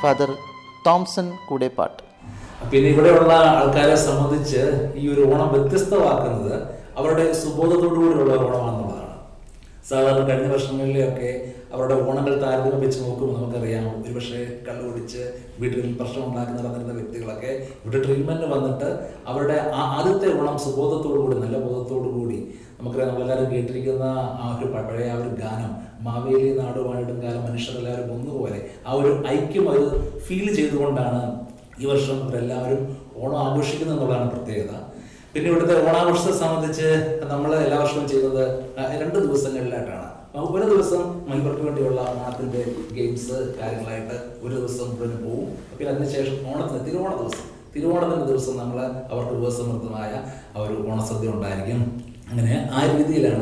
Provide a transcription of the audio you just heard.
father Thomson കൂടെപ്പാട്ട് പിന്നെ ഇവിടെയുള്ള ആൾക്കാരെ സംബന്ധിച്ച് ഈ ഒരു ഓണം വ്യത്യസ്തമാക്കുന്നത് അവരുടെ സുബോധത്തോടുകൂടിയുള്ള ഓണമാണെന്നുള്ളതാണ് സാധാരണ കഴിഞ്ഞ വർഷങ്ങളിലൊക്കെ അവരുടെ ഓണങ്ങൾ താരതമ്യം വെച്ച് നോക്കുമ്പോൾ നമുക്കറിയാം ഒരുപക്ഷെ കള്ളു കുടിച്ച് വീട്ടിൽ പ്രശ്നം ഉണ്ടാക്കി നടന്നിരുന്ന വ്യക്തികളൊക്കെ ഇവിടെ ട്രീറ്റ്മെന്റ് വന്നിട്ട് അവരുടെ ആ ആദ്യത്തെ ഓണം സുബോധത്തോടു കൂടി നല്ല ബോധത്തോടു കൂടി നമുക്കറിയാം നമ്മളെല്ലാവരും കേട്ടിരിക്കുന്ന ആ ഒരു പ- പഴയ ആ ഒരു ഗാനം മാവേലി നാടുവാണിടും കാലം മനുഷ്യരെല്ലാവരും ഒന്നുപോലെ ആ ഒരു ഐക്യം അത് ഫീൽ ചെയ്തുകൊണ്ടാണ് ഈ വർഷം ഇവരെല്ലാവരും ഓണം ആഘോഷിക്കുന്നു എന്നുള്ളതാണ് പ്രത്യേകത പിന്നെ ഇവിടുത്തെ ഓണാഘോഷത്തെ സംബന്ധിച്ച് നമ്മൾ എല്ലാ വർഷവും ചെയ്യുന്നത് ആ, രണ്ട് ദിവസങ്ങളിലായിട്ടാണ് ആ, ഒരു ദിവസം ഇവർക്ക് വേണ്ടിയുള്ള ഓണത്തിന്റെ ഗെയിംസ് കാര്യങ്ങളായിട്ട് ഒരു ദിവസം മുഴുവൻ പോവും പിന്നെ അതിനുശേഷം ഓണത്തിന് തിരുവോണ ദിവസം തിരുവോണത്തിന്റെ ദിവസം നമ്മൾ അവർക്ക് ഉപസമൃദ്ധമായ ആ ഒരു ഓണസദ്യ ഉണ്ടായിരിക്കും അങ്ങനെ ആ രീതിയിലാണ്